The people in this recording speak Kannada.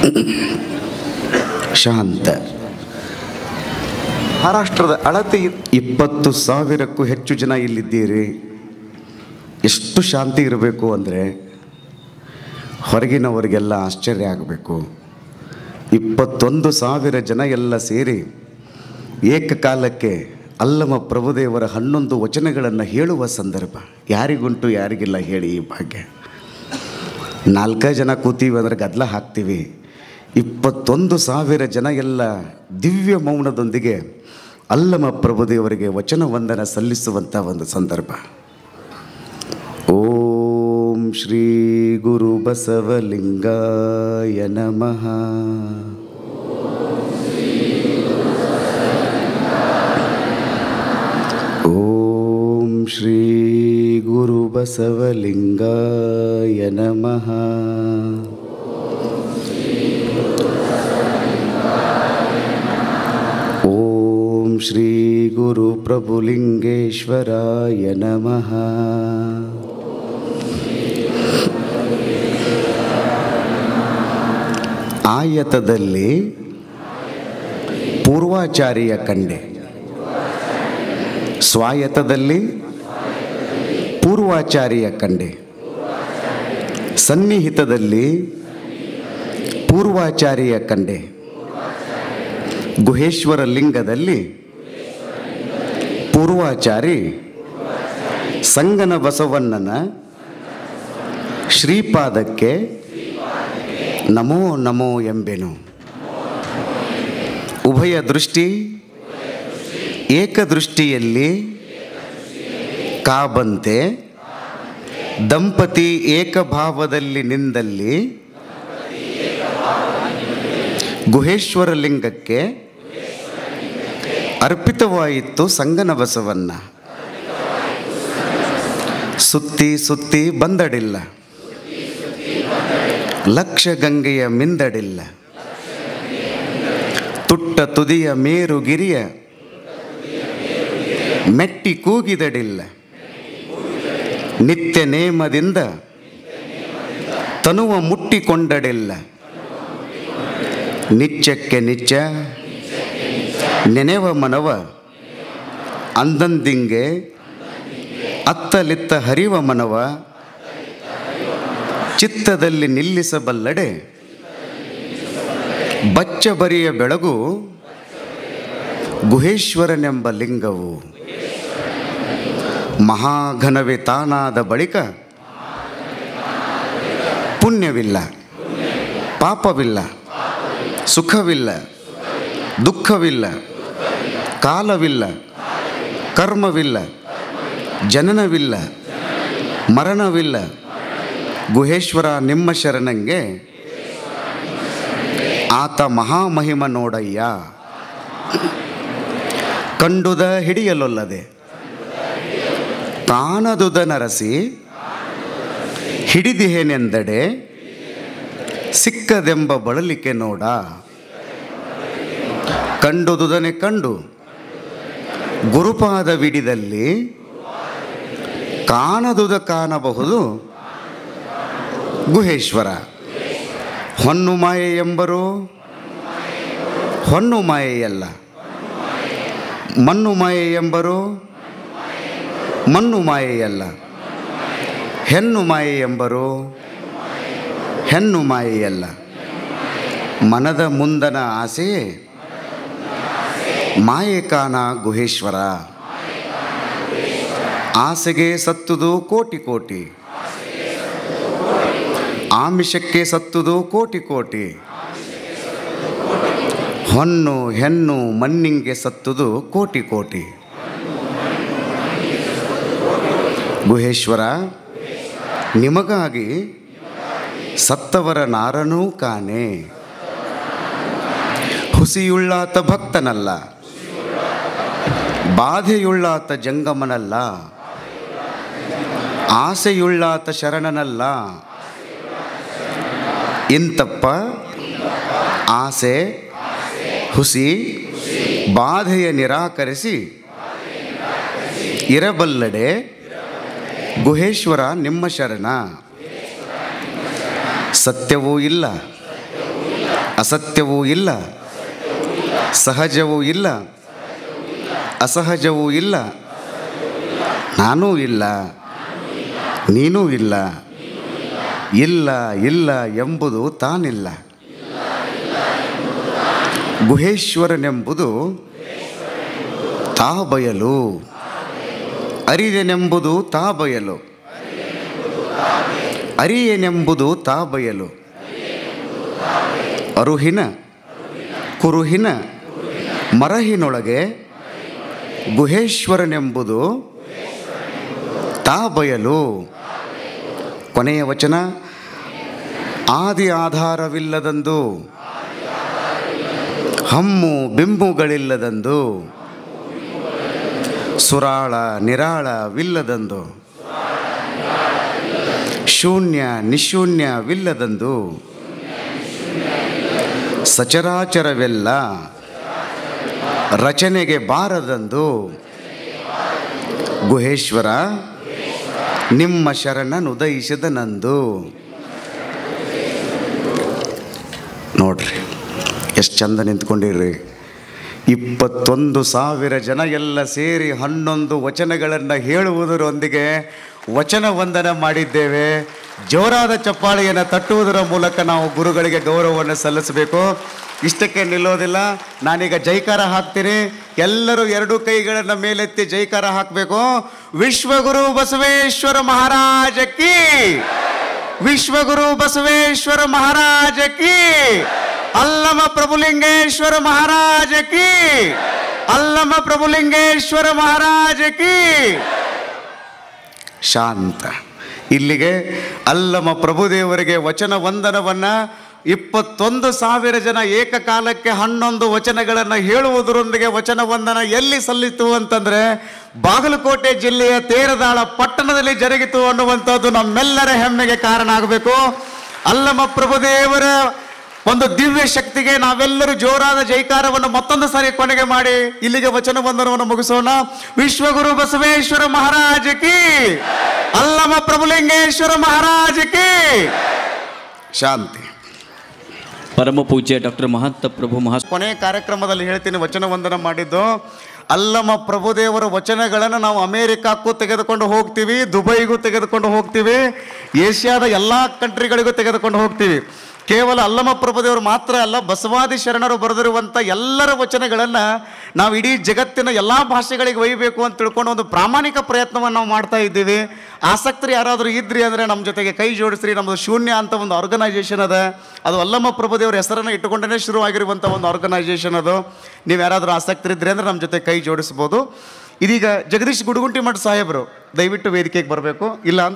ಶಾಂತ ಮಹಾರಾಷ್ಟ್ರದ ಅಳತೆ ಇಪ್ಪತ್ತು ಸಾವಿರಕ್ಕೂ ಹೆಚ್ಚು ಜನ ಇಲ್ಲಿದ್ದೀರಿ ಎಷ್ಟು ಶಾಂತಿ ಇರಬೇಕು ಅಂದರೆ ಹೊರಗಿನವರಿಗೆಲ್ಲ ಆಶ್ಚರ್ಯ ಆಗಬೇಕು ಇಪ್ಪತ್ತೊಂದು ಸಾವಿರ ಜನ ಎಲ್ಲ ಸೇರಿ ಏಕಕಾಲಕ್ಕೆ ಅಲ್ಲಮ ಪ್ರಭುದೇವರ ಹನ್ನೊಂದು ವಚನಗಳನ್ನು ಹೇಳುವ ಸಂದರ್ಭ ಯಾರಿಗುಂಟು ಯಾರಿಗಿಲ್ಲ ಹೇಳಿ ಈ ಭಾಗ್ಯ ನಾಲ್ಕೇ ಜನ ಕೂತೀವಿ ಅಂದರೆ ಗದ್ದಲ ಹಾಕ್ತೀವಿ ಇಪ್ಪತ್ತೊಂದು ಸಾವಿರ ಜನ ಎಲ್ಲ ದಿವ್ಯ ಮೌನದೊಂದಿಗೆ ಅಲ್ಲಮ ಪ್ರಭುದೇವರಿಗೆ ವಚನ ವಂದನ ಸಲ್ಲಿಸುವಂಥ ಒಂದು ಸಂದರ್ಭ ಓಂ ಶ್ರೀ ಗುರು ಬಸವಲಿಂಗಾಯ ನಮಃ ಓಂ ಶ್ರೀ ಗುರು ಬಸವಲಿಂಗಾಯ ನಮಃ ಓಂ ಶ್ರೀ ಗುರು ಪ್ರಭುಲಿಂಗೇಶ್ವರಾಯ ನಮಃ ಆಯತದಲ್ಲಿ ಪೂರ್ವಾಚಾರಿಯ ಕಂಡೆ ಸ್ವಾಯತದಲ್ಲಿ ಪೂರ್ವಾಚಾರಿಯ ಕಂಡೆ ಸನ್ನಿಹಿತದಲ್ಲಿ ಪೂರ್ವಾಚಾರಿಯ ಕಂಡೆ ಗುಹೇಶ್ವರ ಲಿಂಗದಲ್ಲಿ ಪೂರ್ವಾಚಾರಿ ಸಂಗನ ಬಸವಣ್ಣನ ಶ್ರೀಪಾದಕ್ಕೆ ನಮೋ ನಮೋ ಎಂಬೆನು ಉಭಯ ದೃಷ್ಟಿ ಏಕದೃಷ್ಟಿಯಲ್ಲಿ ಕಾಬಂತೆ ದಂಪತಿ ಏಕಭಾವದಲ್ಲಿ ನಿಂದಲ್ಲಿ ಗುಹೇಶ್ವರ ಲಿಂಗಕ್ಕೆ ಅರ್ಪಿತವಾಯಿತು ಸಂಗನ ಬಸವನ್ನ ಸುತ್ತಿ ಸುತ್ತಿ ಬಂದಡಿಲ್ಲ ಲಕ್ಷ ಗಂಗೆಯ ಮಿಂದಡಿಲ್ಲ ತುಟ್ಟ ತುದಿಯ ಮೇರುಗಿರಿಯ ಮೆಟ್ಟಿ ಕೂಗಿದಡಿಲ್ಲ ನಿತ್ಯ ನೇಮದಿಂದ ತನುವ ಮುಟ್ಟಿಕೊಂಡಡಿಲ್ಲ ನಿಚ್ಚಕ್ಕೆ ನಿಚ್ಚ ನೆನೆವ ಮನವ ಅಂದಂದಿಂಗೆ ಅತ್ತಲಿತ್ತ ಹರಿವ ಮನವ ಚಿತ್ತದಲ್ಲಿ ನಿಲ್ಲಿಸಬಲ್ಲಡೆ ಬಚ್ಚಬರಿಯ ಬೆಳಗು ಗುಹೇಶ್ವರನೆಂಬ ಲಿಂಗವು ಮಹಾಘನವೇ ತಾನಾದ ಬಳಿಕ ಪುಣ್ಯವಿಲ್ಲ ಪಾಪವಿಲ್ಲ ಸುಖವಿಲ್ಲ ದುಃಖವಿಲ್ಲ ಕಾಲವಿಲ್ಲ ಕರ್ಮವಿಲ್ಲ ಜನನವಿಲ್ಲ ಮರಣವಿಲ್ಲ ಗುಹೇಶ್ವರ ನಿಮ್ಮ ಶರಣಂಗೆ ಆತ ಮಹಾಮಹಿಮ ನೋಡಯ್ಯ ಕಂಡುದ ಹಿಡಿಯಲೊಲ್ಲದೆ ಕಾಣದುದ ನರಸಿ ಹಿಡಿದಿಹೇನೆಂದಡೆ ಸಿಕ್ಕದೆಂಬ ಬಳಲಿಕೆ ನೋಡ ಕಂಡುದುದನೆ ಕಂಡು ಗುರುಪಾದ ವಿಡಿದಲ್ಲಿ ಕಾಣದುದ ಕಾಣಬಹುದು ಗುಹೇಶ್ವರ ಹೊನ್ನು ಮಾಯೆ ಎಂಬರು ಹೊನ್ನು ಮಾಯೆಯಲ್ಲ ಮಣ್ಣು ಮಾಯೆ ಎಂಬರು ಮಣ್ಣು ಮಾಯೆಯಲ್ಲ ಹೆಣ್ಣು ಮಾಯೆ ಎಂಬರು ಹೆಣ್ಣು ಮಾಯೆಯಲ್ಲ ಮನದ ಮುಂದನ ಆಸೆಯೇ ಮಾಯೆ ಕಾಣ ಗುಹೇಶ್ವರ ಆಸೆಗೆ ಸತ್ತುದು ಕೋಟಿ ಕೋಟಿ ಆಮಿಷಕ್ಕೆ ಸತ್ತುದು ಕೋಟಿ ಕೋಟಿ ಹೊನ್ನು ಹೆಣ್ಣು ಮಣ್ಣಿಂಗೆ ಸತ್ತುದು ಕೋಟಿ ಕೋಟಿ ಗುಹೇಶ್ವರ ನಿಮಗಾಗಿ ಸತ್ತವರ ನಾರನೂ ಕಾಣೆ ಹುಸಿಯುಳ್ಳಾತ ಭಕ್ತನಲ್ಲ ಬಾಧೆಯುಳ್ಳಾತ ಜಂಗಮನಲ್ಲ ಆಸೆಯುಳ್ಳಾತ ಶರಣನಲ್ಲ ಇಂತಪ್ಪ ಆಸೆ ಹುಸಿ ಬಾಧೆಯ ನಿರಾಕರಿಸಿ ಇರಬಲ್ಲಡೆ ಗುಹೇಶ್ವರ ನಿಮ್ಮ ಶರಣ ಸತ್ಯವೂ ಇಲ್ಲ ಅಸತ್ಯವೂ ಇಲ್ಲ ಸಹಜವೂ ಇಲ್ಲ ಅಸಹಜವೂ ಇಲ್ಲ ನಾನೂ ಇಲ್ಲ ನೀನೂ ಇಲ್ಲ ಇಲ್ಲ ಇಲ್ಲ ಎಂಬುದು ತಾನಿಲ್ಲ ಗುಹೇಶ್ವರನೆಂಬುದು ತಾ ಬಯಲು ಅರಿಯನೆಂಬುದು ತಾ ಬಯಲು ಅರಿಯನೆಂಬುದು ತಾ ಬಯಲು ಅರುಹಿನ ಕುರುಹಿನ ಮರಹಿನೊಳಗೆ ಗುಹೇಶ್ವರನೆಂಬುದು ತಾ ಬಯಲು ಕೊನೆಯ ವಚನ ಆದಿ ಆಧಾರವಿಲ್ಲದಂದು ಹಮ್ಮು ಬಿಂಬುಗಳಿಲ್ಲದಂದು ಸುರಾಳ ನಿರಾಳವಿಲ್ಲದಂದು ಶೂನ್ಯ ನಿಶೂನ್ಯವಿಲ್ಲದಂದು ಸಚರಾಚರವೆಲ್ಲ ರಚನೆಗೆ ಬಾರದಂದು ಗುಹೇಶ್ವರ ನಿಮ್ಮ ಶರಣನುದಯಿಸಿದ ನಂದು ನೋಡ್ರಿ ಎಷ್ಟು ಚಂದ ನಿಂತ್ಕೊಂಡಿರ್ರಿ ಇಪ್ಪತ್ತೊಂದು ಸಾವಿರ ಜನ ಎಲ್ಲ ಸೇರಿ ಹನ್ನೊಂದು ವಚನಗಳನ್ನು ಹೇಳುವುದರೊಂದಿಗೆ ವಚನ ವಂದನ ಮಾಡಿದ್ದೇವೆ ಜೋರಾದ ಚಪ್ಪಾಳೆಯನ್ನು ತಟ್ಟುವುದರ ಮೂಲಕ ನಾವು ಗುರುಗಳಿಗೆ ಗೌರವವನ್ನು ಸಲ್ಲಿಸಬೇಕು ಇಷ್ಟಕ್ಕೆ ನಿಲ್ಲೋದಿಲ್ಲ ನಾನೀಗ ಜೈಕಾರ ಹಾಕ್ತೀನಿ ಎಲ್ಲರೂ ಎರಡು ಕೈಗಳನ್ನು ಮೇಲೆತ್ತಿ ಜೈಕಾರ ಹಾಕಬೇಕು ವಿಶ್ವಗುರು ಬಸವೇಶ್ವರ ಮಹಾರಾಜ ಕಿ ವಿಶ್ವಗುರು ಬಸವೇಶ್ವರ ಮಹಾರಾಜ ಕಿ ಅಲ್ಲಮ ಪ್ರಭುಲಿಂಗೇಶ್ವರ ಮಹಾರಾಜ ಕಿ ಅಲ್ಲಮ ಪ್ರಭುಲಿಂಗೇಶ್ವರ ಮಹಾರಾಜ ಕಿ ಶಾಂತ ಇಲ್ಲಿಗೆ ಅಲ್ಲಮ ಪ್ರಭುದೇವರಿಗೆ ವಚನ ವಂದನವನ್ನು ಇಪ್ಪತ್ತೊಂದು ಸಾವಿರ ಜನ ಏಕಕಾಲಕ್ಕೆ ಹನ್ನೊಂದು ವಚನಗಳನ್ನು ಹೇಳುವುದರೊಂದಿಗೆ ವಚನ ವಂದನ ಎಲ್ಲಿ ಸಲ್ಲಿತು ಅಂತಂದರೆ ಬಾಗಲಕೋಟೆ ಜಿಲ್ಲೆಯ ತೇರದಾಳ ಪಟ್ಟಣದಲ್ಲಿ ಜರುಗಿತು ಅನ್ನುವಂಥದ್ದು ನಮ್ಮೆಲ್ಲರ ಹೆಮ್ಮೆಗೆ ಕಾರಣ ಆಗಬೇಕು ಅಲ್ಲಮ ಪ್ರಭುದೇವರ ಒಂದು ದಿವ್ಯ ಶಕ್ತಿಗೆ ನಾವೆಲ್ಲರೂ ಜೋರಾದ ಜೈಕಾರವನ್ನು ಮತ್ತೊಂದು ಸಾರಿ ಕೊನೆಗೆ ಮಾಡಿ ಇಲ್ಲಿಗೆ ವಚನ ವಂದನವನ್ನು ಮುಗಿಸೋಣ ವಿಶ್ವಗುರು ಬಸವೇಶ್ವರ ಮಹಾರಾಜ ಕಿ ಅಲ್ಲಮ ಪ್ರಭುಲಿಂಗೇಶ್ವರ ಮಹಾರಾಜ ಕಿ ಶಾಂತಿ ಪರಮ ಪೂಜ್ಯ ಡಾಕ್ಟರ್ ಮಹಂತ ಪ್ರಭು ಮಹಾ ಕೊನೆ ಕಾರ್ಯಕ್ರಮದಲ್ಲಿ ಹೇಳ್ತೀನಿ ವಚನ ವಂದನ ಮಾಡಿದ್ದು ಅಲ್ಲಮ ಪ್ರಭುದೇವರ ವಚನಗಳನ್ನು ನಾವು ಅಮೇರಿಕಾಕ್ಕೂ ತೆಗೆದುಕೊಂಡು ಹೋಗ್ತೀವಿ ದುಬೈಗೂ ತೆಗೆದುಕೊಂಡು ಹೋಗ್ತೀವಿ ಏಷ್ಯಾದ ಎಲ್ಲ ಕಂಟ್ರಿಗಳಿಗೂ ತೆಗೆದುಕೊಂಡು ಹೋಗ್ತೀವಿ ಕೇವಲ ಅಲ್ಲಮ ಪ್ರಭುದೇವರು ಮಾತ್ರ ಅಲ್ಲ ಬಸವಾದಿ ಶರಣರು ಬರೆದಿರುವಂಥ ಎಲ್ಲರ ವಚನಗಳನ್ನು ನಾವು ಇಡೀ ಜಗತ್ತಿನ ಎಲ್ಲ ಭಾಷೆಗಳಿಗೆ ಒಯ್ಯಬೇಕು ಅಂತ ತಿಳ್ಕೊಂಡು ಒಂದು ಪ್ರಾಮಾಣಿಕ ಪ್ರಯತ್ನವನ್ನು ನಾವು ಮಾಡ್ತಾ ಇದ್ದೀವಿ ಆಸಕ್ತರು ಯಾರಾದರೂ ಇದ್ರಿ ಅಂದರೆ ನಮ್ಮ ಜೊತೆಗೆ ಕೈ ಜೋಡಿಸ್ರಿ ನಮ್ಮದು ಶೂನ್ಯ ಅಂತ ಒಂದು ಆರ್ಗನೈಸೇಷನ್ ಅದ ಅದು ಅಲ್ಲಮ್ಮ ಪ್ರಭುದೇವರ ಹೆಸರನ್ನು ಇಟ್ಟುಕೊಂಡೇ ಶುರುವಾಗಿರುವಂಥ ಒಂದು ಆರ್ಗನೈಸೇಷನ್ ಅದು ನೀವು ಯಾರಾದರೂ ಆಸಕ್ತರಿದ್ರಿ ಅಂದರೆ ನಮ್ಮ ಜೊತೆ ಕೈ ಜೋಡಿಸ್ಬೋದು ಇದೀಗ ಜಗದೀಶ್ ಗುಡುಗುಂಟಿ ಮಠ ಸಾಹೇಬರು ದಯವಿಟ್ಟು ವೇದಿಕೆಗೆ ಬರಬೇಕು ಇಲ್ಲ